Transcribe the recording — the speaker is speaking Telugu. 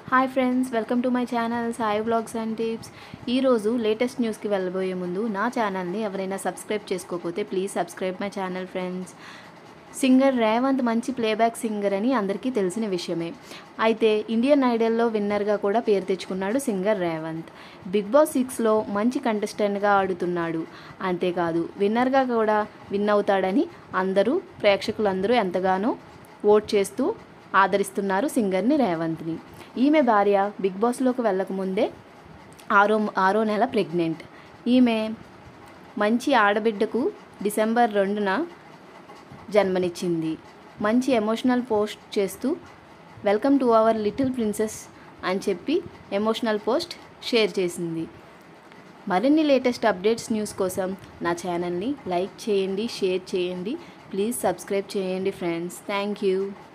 hi friends welcome to my channel Sai vlogs and tips ఈరోజు లేటెస్ట్ న్యూస్కి వెళ్ళబోయే ముందు నా ఛానల్ని ఎవరైనా సబ్స్క్రైబ్ చేసుకోకపోతే please subscribe my channel friends singer Revanth మంచి ప్లేబ్యాక్ సింగర్ అని అందరికీ తెలిసిన విషయమే అయితే ఇండియన్ ఐడల్లో విన్నర్గా కూడా పేరు తెచ్చుకున్నాడు సింగర్ రేవంత్ బిగ్ బాస్ సిక్స్లో మంచి కంటెస్టెంట్గా ఆడుతున్నాడు అంతేకాదు విన్నర్గా కూడా విన్ అవుతాడని అందరూ ప్రేక్షకులందరూ ఎంతగానో ఓట్ చేస్తూ ఆదరిస్తున్నారు సింగర్ని రేవంత్ని ఈమె భార్య బిగ్ బాస్లోకి వెళ్ళకముందే ఆరో ఆరో నెల ప్రెగ్నెంట్ ఈమె మంచి ఆడబిడ్డకు డిసెంబర్ రెండున జన్మనిచ్చింది మంచి ఎమోషనల్ పోస్ట్ చేస్తూ welcome to our little princess అని చెప్పి ఎమోషనల్ పోస్ట్ షేర్ చేసింది మరిన్ని లేటెస్ట్ అప్డేట్స్ న్యూస్ కోసం నా ఛానల్ని లైక్ చేయండి షేర్ చేయండి ప్లీజ్ సబ్స్క్రైబ్ చేయండి ఫ్రెండ్స్ థ్యాంక్ యూ